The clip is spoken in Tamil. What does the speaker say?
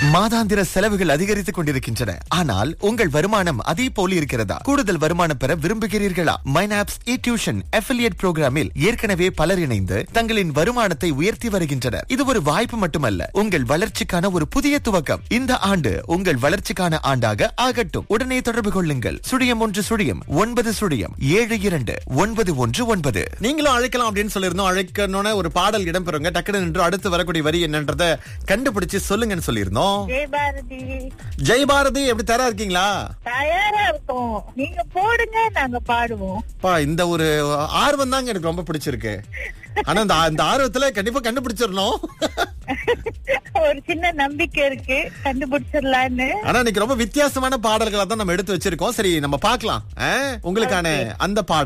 மாதாந்திர செலவுகள் அதிகரித்துக் கொண்டிருக்கின்றன ஆனால் உங்கள் வருமானம் அதே போல இருக்கிறதா கூடுதல் வருமானம் பெற விரும்புகிறீர்களா மைனாப்ஸ் இ டியூஷன் அஃபிலியேட் புரோகிராமில் ஏற்கனவே பலர் இணைந்து தங்களின் வருமானத்தை உயர்த்தி வருகின்றனர் இது ஒரு வாய்ப்பு மட்டுமல்ல உங்கள் வளர்ச்சிக்கான ஒரு புதிய துவக்கம் இந்த ஆண்டு உங்கள் வளர்ச்சிக்கான ஆண்டாக ஆகட்டும் உடனே தொடர்பு கொள்ளுங்கள் சுழியம் ஒன்று சுழியம் ஒன்பது சுழியம் ஏழு இரண்டு ஒன்பது ஒன்று ஒன்பது நீங்களும் அழைக்கலாம் அப்படின்னு சொல்லியிருந்தோம் அழைக்கணும்னு ஒரு பாடல் இடம்பெறுங்க டக்குனு நின்று அடுத்து வரக்கூடிய வரி என்னன்றத கண்டுபிடிச்சு சொல்லுங்கன்னு சொல்லியிருந்தோம் ஜெயபாரதி ஜெய் பாரதி எப்படி தயாரா இருக்கீங்களா தயாரா இருக்கோம் நீங்க போடுங்க நாங்க பாடுவோம் பா இந்த ஒரு ஆர்வம் தாங்க எனக்கு ரொம்ப பிடிச்சிருக்கு ஆனா இந்த இந்த ஆர்வத்துல கண்டிப்பா கண்டுபிடிச்சிடணும் ஒரு சின்ன நம்பிக்கை இருக்கு கண்டுபிடிச்சிடலான்னு ஆனா இன்னைக்கு ரொம்ப வித்தியாசமான பாடல்களை தான் நம்ம எடுத்து வச்சிருக்கோம் சரி நம்ம பார்க்கலாம் ஆ? உங்களுக்கான அந்த பாடல்